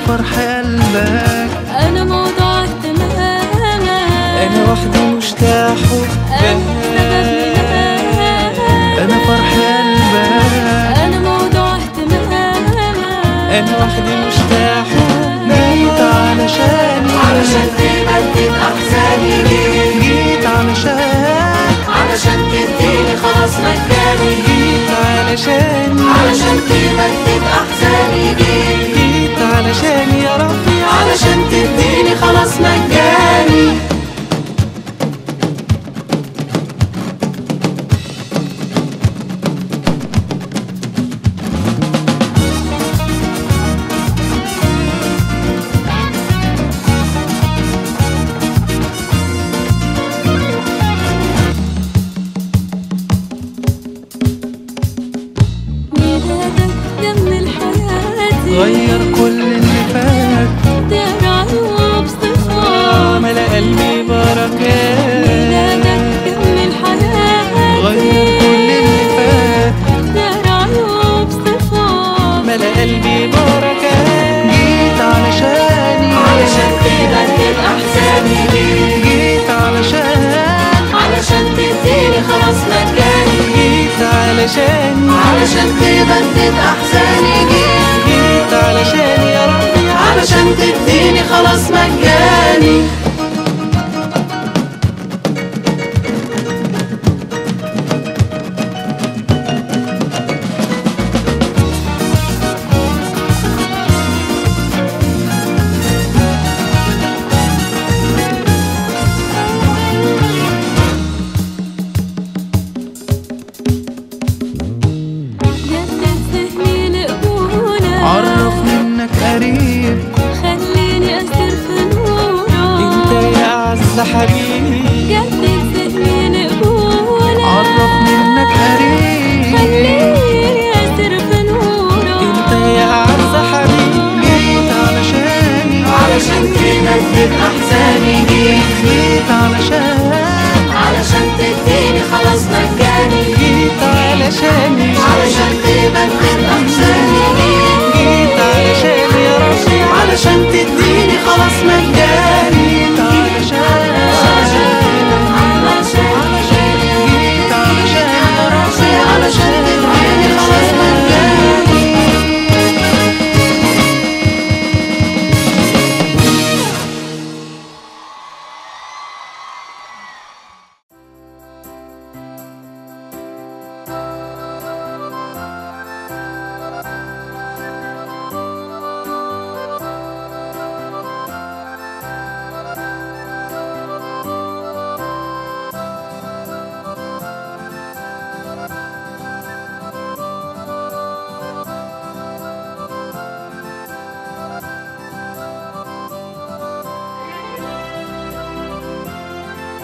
فرح قلبك أنا موضوع اهتمامك انا وحدي مشتاق أنا سبب حبك منامك انا فرح قلبك أنا موضوع اهتمامك انا وحدي مشتاق جيت علشان علشان تبدد احزاني ليك جيت علشان علشان تديني خلاص مجاني جيت علشان علشان تبدد احزاني ليك جيت علشان يا ربي علشان تديني خلاص مجاني ميلادك جمل حياتي غير كل اللي فات ترعى وبصفات ملا قلبي